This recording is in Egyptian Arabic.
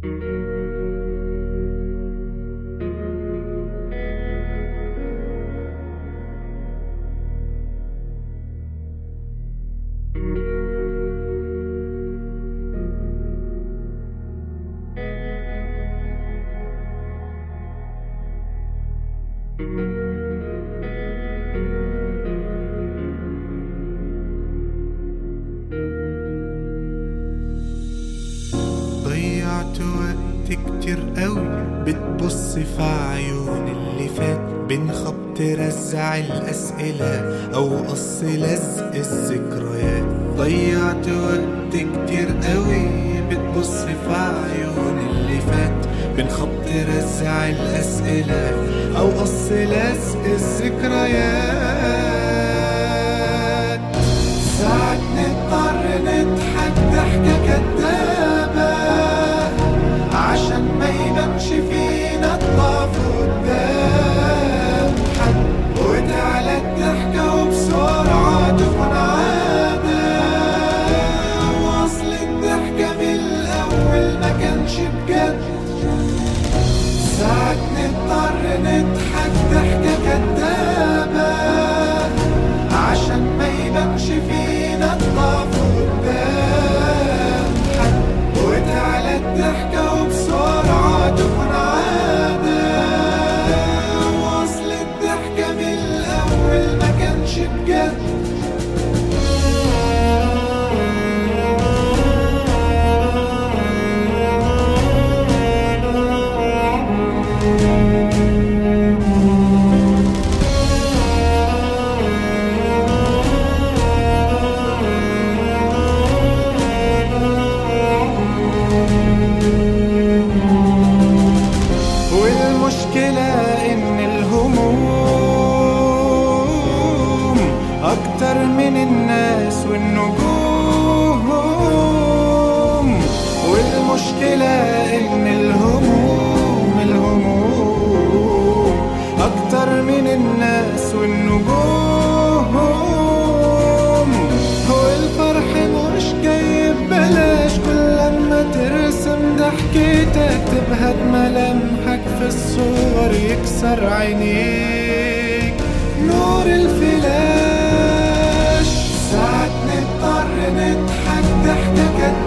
ضيعت وقت كتير قوي بتبص في عيون اللي فات بين خبط رزع الأسئلة أو قص لزق الذكريات ضيعت وقت كتير قوي بتبص في عيون اللي فات بين خبط رزع الأسئلة أو قص لزق الذكريات ساعات نضطر نضحك ضحكة كدابة عشان ما يبانش فينا الضعف قدام حد وتعلى الضحكة وبسرعة تكون عادة وأصل الضحكة من الأول ما كانش بجد ساعات نضطر نضحك ضحكة كدابة عشان ما يبانش فينا الضعف قدام حد وتعلى الضحكة وبسرعة تكون عادة وأصل الضحكة من الأول ما كانش بجد والمشكلة إن الهموم أكتر من الناس والنجوم والمشكلة إن الهموم الهموم أكتر من الناس والنجوم هو الفرح مش جاي ببلاش كل لما ترسم ضحكتك تبهت ملامحك في الصور يكسر عينيك نور الفلاش ساعات نضطر نضحك ضحكة